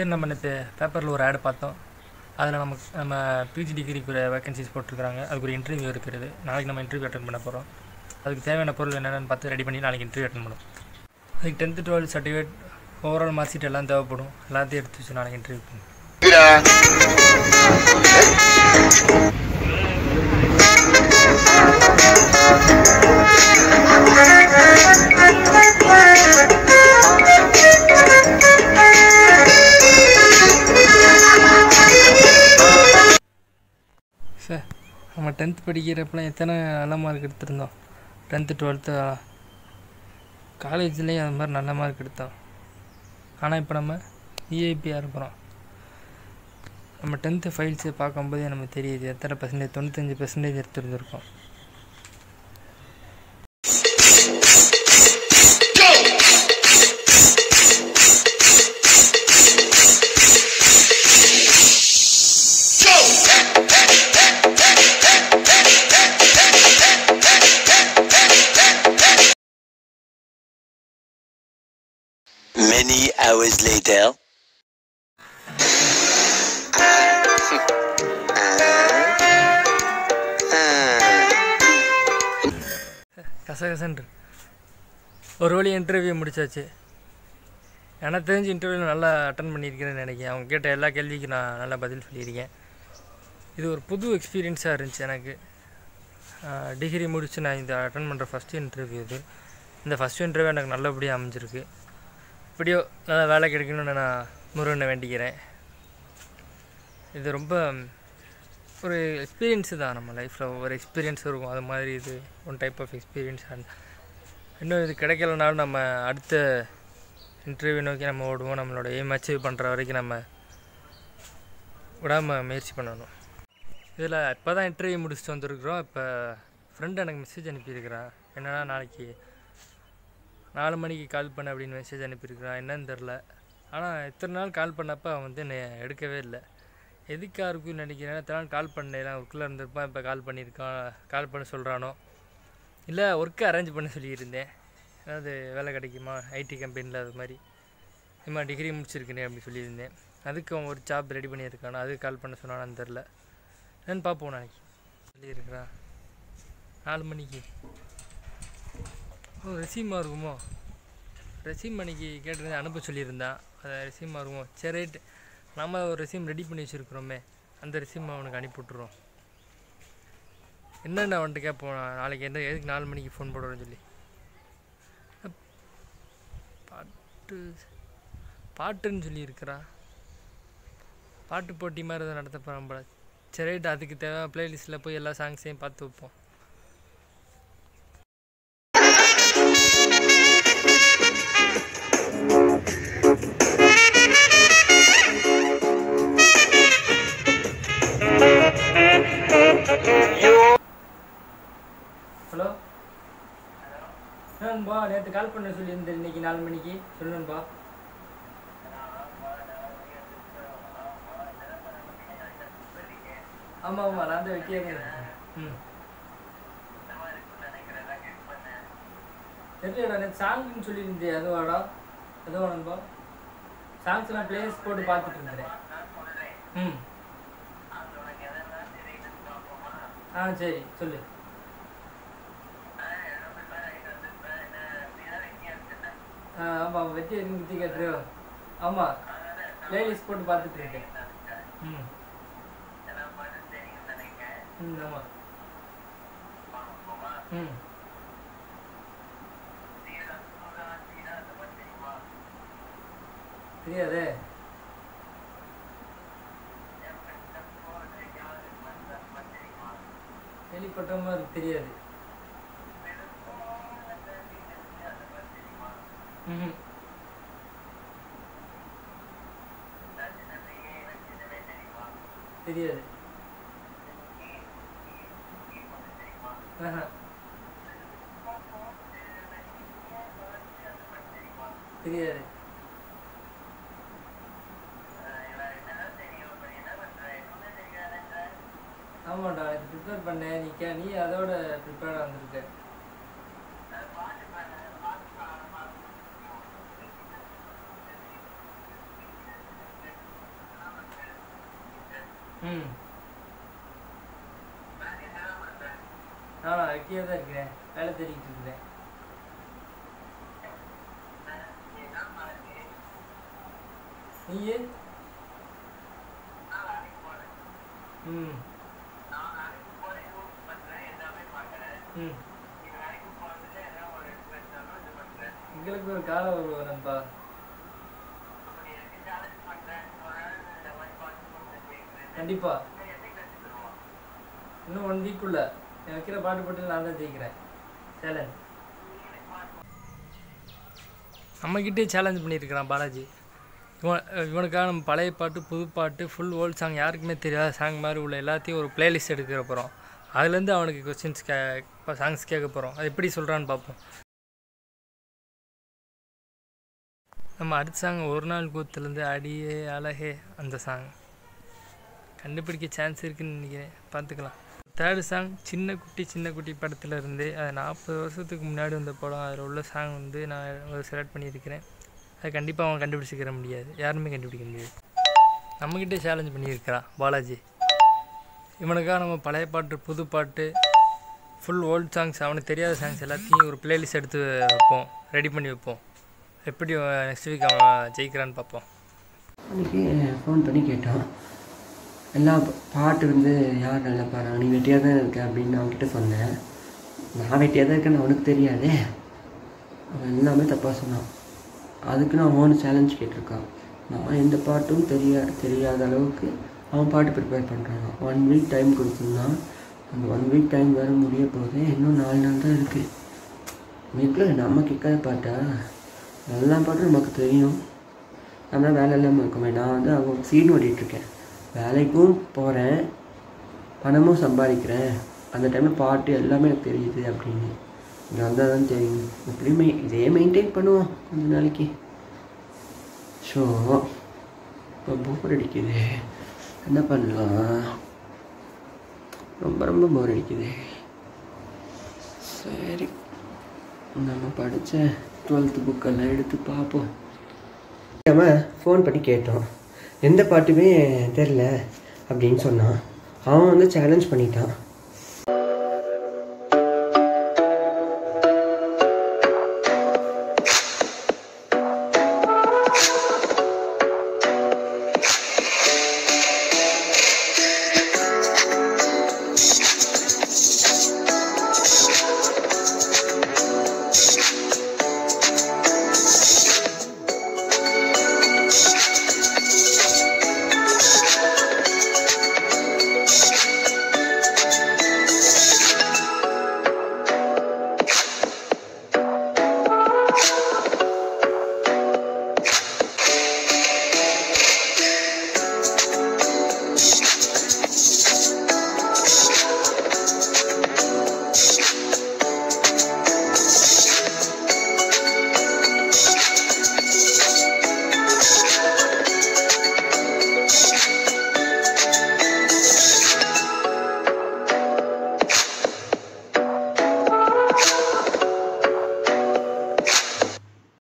சரி நம்ம நேற்று பேப்பரில் ஒரு ஆடு பார்த்தோம் அதில் நமக்கு நம்ம பிஜி டிகிரிக்கு வேகன்சிஸ் போட்டிருக்கிறாங்க அதுக்கு ஒரு இன்டர்வியூ இருக்கிறது நாளைக்கு நம்ம இன்டர்வியூ அட்டன் பண்ண போகிறோம் அதுக்கு தேவையான பொருள் என்னென்னு பார்த்து ரெடி பண்ணி நாளைக்கு இன்டர்வியூ அட்டன் பண்ணும் அதுக்கு tenth twelfth certificate overall mark sheet எல்லாம் தேவைப்படும் எல்லாத்தையும் எடுத்து வச்சு நாளைக்கு இன்டர்வியூ பண்ணும் சார் நம்ம டென்த் படிக்கிறப்பலாம் எத்தனை நல்ல மார்க் எடுத்திருந்தோம் டென்த்து டுவெல்த்து காலேஜ்லேயும் அது மாதிரி நல்ல மார்க் எடுத்தோம் ஆனால் இப்போ நம்ம விஐபியாக இருக்கிறோம் நம்ம டென்த்து ஃபைல்ஸை பார்க்கும்போதே நமக்கு தெரியுது எத்தனை பர்சன்டேஜ் தொண்ணூத்தஞ்சு பர்சன்டேஜ் எடுத்துருந்துருக்கோம் Many hours later. கசகசன்று ஒரு வழி இன்டர்வியூ முடிச்சாச்சு எனக்கு தெரிஞ்சு இன்டர்வியூவில் நல்லா அட்டன் பண்ணியிருக்கிறேன்னு நினைக்கிறேன் அவங்க கேட்ட எல்லா கேள்விக்கும் நான் நல்லா பதில் சொல்லியிருக்கேன் இது ஒரு புது எக்ஸ்பீரியன்ஸாக இருந்துச்சு எனக்கு டிகிரி முடித்து நான் இந்த அட்டன் பண்ணுற ஃபஸ்ட்டு இன்டர்வியூ இது இந்த ஃபஸ்ட் இன்டர்வியூ எனக்கு நல்லபடியாக அமைஞ்சிருக்கு இப்படியோ நல்லா வேலை கிடைக்கணும்னு நான் முருகனை வேண்டிக்கிறேன் இது ரொம்ப ஒரு எக்ஸ்பீரியன்ஸு தான் நம்ம லைஃப்பில் ஒவ்வொரு எக்ஸ்பீரியன்ஸ் இருக்கும் அது மாதிரி இது one type of experience and இன்னும் இது கிடைக்கலனாலும் நம்ம அடுத்த இன்டர்வியூ நோக்கி நம்ம ஓடுவோம் நம்மளோட எய்ம் அச்சீவ் பண்ணுற வரைக்கும் நம்ம விடாமல் முயற்சி பண்ணணும் இதில் இப்போ தான் இன்டர்வியூ முடிச்சுட்டு வந்திருக்கிறோம் இப்போ ஃப்ரெண்டு எனக்கு மெசேஜ் அனுப்பியிருக்கிறான் என்னென்னா நாளைக்கு நாலு மணிக்கு கால் பண்ண அப்படின்னு மெசேஜ் அனுப்பியிருக்கிறான் என்னன்னு தெரில ஆனால் இத்தனை நாள் கால் பண்ணப்போ அவன் வந்து என்னை எடுக்கவே இல்லை எதுக்காக இருக்குன்னு நினைக்கிறேன் இத்தனை நாள் கால் பண்ணல ஒர்க்கில் இருந்திருப்பான் இப்போ கால் பண்ணியிருக்கான் கால் பண்ண சொல்கிறானோ இல்லை ஒர்க்கு அரேஞ்ச் பண்ண சொல்லியிருந்தேன் அதாவது வேலை கிடைக்குமா ஐடி கம்பெனியில் அது மாதிரி இது மாதிரி டிகிரி முடிச்சிருக்கேனே அப்படி சொல்லியிருந்தேன் அதுக்கு அவன் ஒரு ஜாப் ரெடி பண்ணியிருக்கானா அதுக்கு கால் பண்ண சொன்னானான்னு தெரில என்னன்னு பார்ப்போம் நாளைக்கு சொல்லியிருக்கிறான் நாலு மணிக்கு ஓ ரெசீமாக இருக்குமோ ரெசீம் அன்னைக்கு கேட்டிருந்தேன் அனுப்ப சொல்லியிருந்தான் அதை ரெசீமாக இருக்குமோ சரி ரைட் நம்ம ஒரு ரெசீம் ரெடி பண்ணி வச்சுருக்குறோமே அந்த ரெசீம் அவனுக்கு அனுப்பி விட்ருவோம் என்னென்ன அவன்கிட்ட கேட்போம் நான் நாளைக்கு என்ன எதுக்கு நாலு மணிக்கு ஃபோன் போடுறேன்னு சொல்லி அப், பாட்டு பாட்டுன்னு சொல்லியிருக்கிறா பாட்டு போட்டி மாதிரி எதுவும் நடத்த போகிறான் போல சரி ரைட் அதுக்கு தேவை ப்ளேலிஸ்ட்டில் போய் எல்லா சாங்ஸையும் பார்த்து வைப்போம் ஹலோ நண்பா நேற்று கால் பண்ண சொல்லியிருந்தேன் இன்னைக்கு நாலு மணிக்கு சொல்லுன்பா ஆமாம் ஆமாம் நான் தான் வெட்டியாக இருக்கேன் ம் தெரியலடா நேற்று சாங்னு சொல்லியிருந்தேன் அதுவாடா அதுவா நண்பா சாங்ஸ்லாம் பிளேஸ் போட்டு பார்த்துட்டு இருந்தேன் ம் ஆ சரி சொல்லு ஆ ஆமாம் வெட்டி எதுவும் குத்தி கேட்டுரு ஆமாம் பிளேலிஸ்ட் போட்டு பார்த்துட்டு இருக்கேன் ம் ம் ஆமாம் ம் தெரியாதே கேள்விப்பட்ட மாதிரி தெரியாது ம் தெரியாது ஆஹா. தெரியாது ஆமாண்டா இது ப்ரிப்பேர் பண்ணேன் நீ கே நீ அதோட ப்ரிப்பேர்டாக வந்திருக்க ம் நானா வெட்டியாக தான் இருக்கிறேன் வேலை தேடிக்கிட்டு இருக்கிறேன் நீயே ம் ம் எங்களுக்கு ஒரு காலம் வரும் நண்பா கண்டிப்பா இன்னும் ஒன் வீக்குள்ள நீ வைக்கிற பாட்டு போட்டு நான் தான் ஜெயிக்கிறேன் சேலஞ்ச் நம்மக்கிட்டே சேலஞ்ச் பண்ணியிருக்கிறான் பாலாஜி இவன் இவனுக்காக நம்ம பழைய பாட்டு புது பாட்டு ஃபுல் ஓல்ட் சாங் யாருக்குமே தெரியாத சாங் மாதிரி உள்ள எல்லாத்தையும் ஒரு பிளேலிஸ்ட் எடுக்கிற போகிறோம் அதுலேருந்து அவனுக்கு கொஸ்டின்ஸ் கே சாங்ஸ் கேட்க போகிறோம் அது எப்படி சொல்கிறான்னு பார்ப்போம் நம்ம அடுத்த சாங் ஒரு நாள் கூத்துலேருந்து அடியே அழகே அந்த சாங் கண்டுபிடிக்க சான்ஸ் இருக்குன்னு நினைக்கிறேன் பார்த்துக்கலாம் தேர்டு சாங் சின்ன குட்டி சின்ன குட்டி படத்துல இருந்து அது நாற்பது வருஷத்துக்கு முன்னாடி வந்த படம் அதில் உள்ள சாங் வந்து நான் செலக்ட் பண்ணியிருக்கிறேன் அது கண்டிப்பாக அவன் கண்டுபிடிச்சிக்கிற முடியாது யாருமே கண்டுபிடிக்க முடியாது நம்மக்கிட்டே சேலஞ்ச் பண்ணியிருக்கிறான் பாலாஜி இவனுக்காக நம்ம பழைய பாட்டு புது பாட்டு ஃபுல் ஓல்ட் சாங்ஸ் அவனுக்கு தெரியாத சாங்ஸ் எல்லாத்தையும் ஒரு பிளேலிஸ்ட் எடுத்து வைப்போம் ரெடி பண்ணி வைப்போம் எப்படி நெக்ஸ்ட் வீக் அவன் ஜெயிக்கிறான்னு பார்ப்போம் அன்றைக்கி ஃபோன் பண்ணி கேட்டான் எல்லா பா- பாட்டு வந்து யார் நல்லா பாடுறாங்க நீ வெட்டியாக தான் இருக்க அப்படின்னு அவன்கிட்ட சொன்னேன் நான் வெட்டியாக தான் இருக்கேன்னு அவனுக்கு தெரியாதே அவன் எல்லாமே தப்பாக சொன்னான் அதுக்கு நான் அவன் சேலஞ்ச் கேட்டிருக்கான் நான் எந்த பாட்டும் தெரியா தெரியாத அளவுக்கு அவன் பாட்டு ப்ரிப்பேர் பண்ணுறான் ஒன் வீக் டைம் கொடுத்துருந்தான் அந்த ஒன் வீக் டைம் வேறு முடிய போகுது இன்னும் நாலு நாள் தான் இருக்குது வீட்டில் நம்ம கேட்காத பாட்டா எல்லா பாட்டும் நமக்கு தெரியும் நம்ம வேலை இல்லாமல் இருக்கோமே நான் வந்து அவங்க சீன் ஓட்டிகிட்ருக்கேன் வேலைக்கும் போகிறேன் பணமும் சம்பாதிக்கிறேன் அந்த டைமில் பாட்டு எல்லாமே எனக்கு தெரியுது அப்படின்னு இங்கே வந்தால் தான் தெரியும் எப்படியுமே இதே மெயின்டைன் பண்ணுவோம் கொஞ்ச நாளைக்கு ஸோ இப்போ போர் அடிக்குது என்ன பண்ணலாம் ரொம்ப ரொம்ப போர் அடிக்குது சரி நம்ம படித்த டுவெல்த்து புக்கெல்லாம் எடுத்து பார்ப்போம் நம்ம ஃபோன் பண்ணி கேட்டோம் எந்த பாட்டுமே தெரில அப்படின்னு சொன்னான் அவன் வந்து சேலஞ்ச் பண்ணிட்டான்